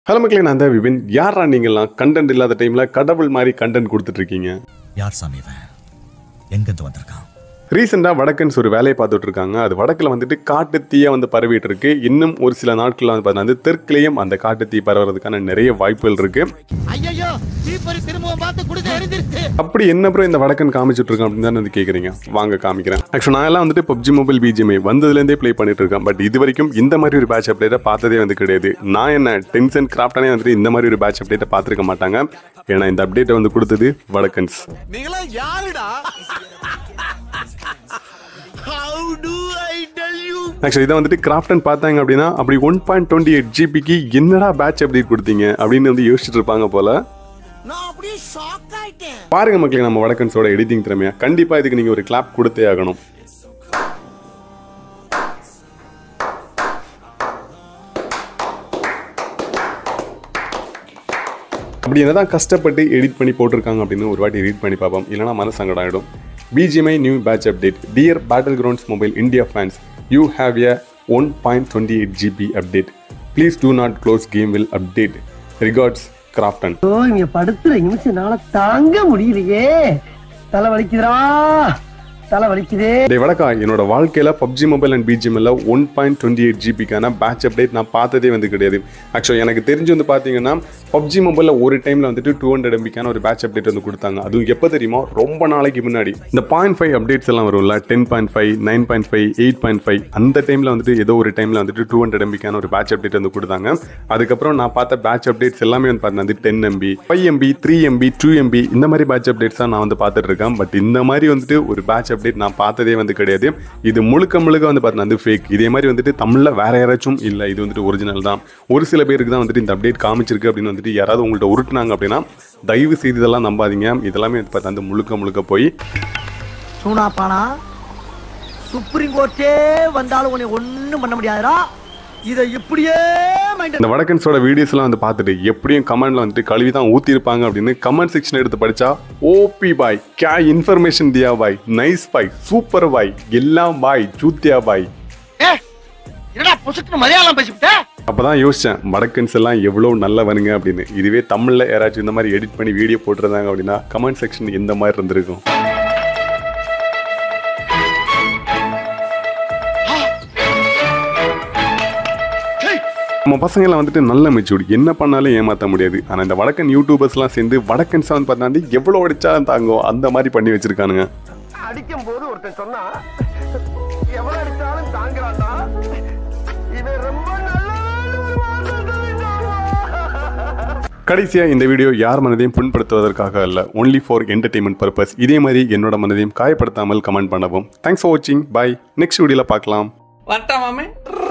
Hello மக்களே நான் தான் விபின் யாரா நீங்களாம் கண்டென்ட் இல்லாத டைம்ல கடவுள் மாதிரி கண்டென்ட் கொடுத்துட்டு இருக்கீங்க யார் சாமி இவன் எங்கிருந்து வந்திருக்கான் ரீசெண்டாக வடக்கன்ஸ் ஒரு வேலையை பார்த்துட்டு இருக்காங்க அது வடக்கில் வந்துட்டு காட்டு தீயை வந்து பரவிட்டு இருக்கு இன்னும் ஒரு சில நாட்களில் வந்து பார்த்தீங்கன்னா வந்து தெற்குலேயும் அந்த காட்டு தீ பரவுறதுக்கான நிறைய வாய்ப்புகள் இருக்கு ஐயோ தீப்பறி திரும்பவும் பார்த்து குடிச்சு எரிஞ்சிருச்சு அப்படி என்ன ப்ரோ இந்த வடக்கன் காமிச்சிட்டு இருக்கோம் அப்படின்னு தானே வந்து கேட்குறீங்க வாங்க காமிக்கிறேன் ஆக்சுவலாக நான் எல்லாம் வந்துட்டு பப்ஜி மொபைல் பிஜிஎம்ஐ வந்ததுலேருந்தே ப்ளே பண்ணிட்டு இருக்கேன் பட் இது வரைக்கும் இந்த மாதிரி ஒரு பேட்ச் அப்டேட்டை பார்த்ததே வந்து கிடையாது நான் என்ன டென்ஷன் கிராஃப்டானே வந்துட்டு இந்த மாதிரி ஒரு பேட்ச் அப்டேட்டை பார்த்துருக்க மாட்டாங்க ஏன்னா இந்த அப்டேட்டை வந்து கொடுத்தது வடக்கன்ஸ் நீங்களா யாருடா how to I tell you actually இதை வந்துட்டு கிராஃப்டன் பார்த்தாங்க அப்படின்னா அப்படி ஒன் பாயிண்ட் டுவெண்ட்டி எயிட் ஜிபிக்கு என்னடா பேட்ச் அப்டேட் கொடுத்தீங்க அப்படின்னு வந்து யோசிச்சுட்டு இருப்பாங்க போல நான் அப்படியே ஷாக் ஆயிட்டேன் பாருங்க மக்களே நம்ம வடக்கன்ஸோட எடிட்டிங் திறமையா கண்டிப்பா இதுக்கு நீங்க ஒரு கிளாப் கொடுத்தே ஆகணும் அப்படி என்னதான் கஷ்டப்பட்டு எடிட் பண்ணி போட்டிருக்காங்க அப்படின்னு ஒரு வாட்டி ரீட் பண்ணி பார்ப்போம் இல்லைனா மனசங்கடம் ஆகிடும் BGMI new patch update dear battlegrounds mobile India fans you have a one point twenty eight GB update please do not close game will update regards Krafton oh இங்க படுத்துற நிமிஷம்னால தாங்க முடியலையே தலை வலிக்குதுடா தலை வலிக்குதே டேய் வடக்கா என்னோட வாழ்க்கையில் பப்ஜி மொபைல் அண்ட் பிஜிஎம்எல்ல ஒன் பாயிண்ட் டுவெண்ட்டி எயிட் ஜிபிக்கான பேட்ச் அப்டேட் நான் பார்த்ததே வந்து கிடையாது ஆக்சுவலாக எனக்கு தெரிஞ்சு வந்து பார்த்தீங்கன்னா பப்ஜி மொபைலில் ஒரு டைமில் வந்துட்டு டூ ஹண்ட்ரட் எம்பிக்கான ஒரு பேட்ச் அப்டேட் வந்து கொடுத்தாங்க அதுவும் எப்போ தெரியுமா ரொம்ப நாளைக்கு முன்னாடி இந்த பாயிண்ட் ஃபைவ் அப்டேட்ஸ் எல்லாம் வரும்ல ten point five nine point five eight point five அந்த டைமில் வந்துட்டு ஏதோ ஒரு டைமில் வந்துட்டு டூ ஹண்ட்ரட் எம்பிக்கான ஒரு பேட்ச் அப்டேட் வந்து கொடுத்தாங்க அதுக்கப்புறம் நான் பார்த்த பேட்ச் அப்டேட்ஸ் எல்லாமே வந்து பார்த்தீங்கன்னா வந்து ten MB five MB three MB two MB இந்த மாதிரி பேட்ச் அப்டேட்ஸ் தான் நான் வந்து பார்த்துட்டு இருக்கேன் பட் இந்த மாதிரி வந்துட்டு ஒரு பேட்ச் அப்டேட் நான் பார்த்ததே வந்து கிடையாது இது முழுக்க முழுக்க வந்து பார்த்தீங்கன்னா வந்து ஃபேக் இதே மாதிரி வந்துட்டு தமிழில் வேற யாராச்சும் இல்லை இது வந்துட்டு ஒரிஜினல் தான் ஒரு சில பேருக்கு தான் வந்துட்டு இந்த அப்டேட் காமிச்சிருக்கு அப்படின்னு வந்துட்டு யாராவது உங்கள்ட்ட உருட்டுனாங்க அப்படின்னா தயவு செய்து இதெல்லாம் நம்பாதீங்க இதெல்லாமே வந்து பார்த்தா வந்து முழுக்க முழுக்க போய் சூனாப்பானா சுப்ரீம் கோர்ட்டே வந்தாலும் உன்னை ஒண்ணும் பண்ண முடியாதுடா இதை இப்படியே மைண்ட் இந்த வடக்கன்ஸோட வீடியோஸ்லாம் வந்து பார்த்துட்டு எப்படியும் கமெண்ட்ல வந்துட்டு கழுவி தான் ஊற்றிருப்பாங்க அப்படின்னு கமெண்ட் செக்ஷன் எடுத்து படிச்சா ஓபி பாய் கே இன்ஃபர்மேஷன் தியா பாய் நைஸ் பாய் சூப்பர் பாய் எல்லாம் பாய் சூத்தியா பாய் என்னடா பொசுக்கு மலையாளம் பேசிவிட்ட அப்பதான் யோசிச்சேன் வடக்கன்ஸ் எல்லாம் எவ்வளோ நல்லவனுங்க அப்படின்னு இதுவே தமிழில் யாராச்சும் இந்த மாதிரி எடிட் பண்ணி வீடியோ போட்டிருந்தாங்க அப்படின்னா கமெண்ட் செக்ஷன் எந்த மாதிரி இருந்திருக்கும் நம்ம பசங்களாம் வந்துட்டு நல்ல மெச்சூர்டு என்ன பண்ணாலும் ஏமாற்ற முடியாது ஆனால் இந்த வடக்கன் யூடியூபர்ஸ்லாம் சேர்ந்து வடக்கன்ஸாக வந்து பார்த்தா எவ்வளோ அடிச்சா தாங்கும் அந்த மாதிரி பண்ணி வச்சிருக்கானுங்க அடிக்கும் போது ஒருத்தன் சொன்னா எவ்வளவு அடிச்சாலும் தாங்குறான்டா இவன் ரொம்ப நல்ல ஒரு வார்த்தை சொல்லிட்டான். கடைசியாக இந்த வீடியோ யார் மனதையும் புண்படுத்துவதற்காக அல்ல ஒன்லி ஃபார் என்டர்டைன்மெண்ட் பர்பஸ் இதே மாதிரி என்னோட மனதையும் காயப்படுத்தாமல் கமெண்ட் பண்ணவும் தேங்க்ஸ் ஃபார் வாட்சிங் பை நெக்ஸ்ட் வீடியோவில் பார்க்கலாம் வரட்டா மாமே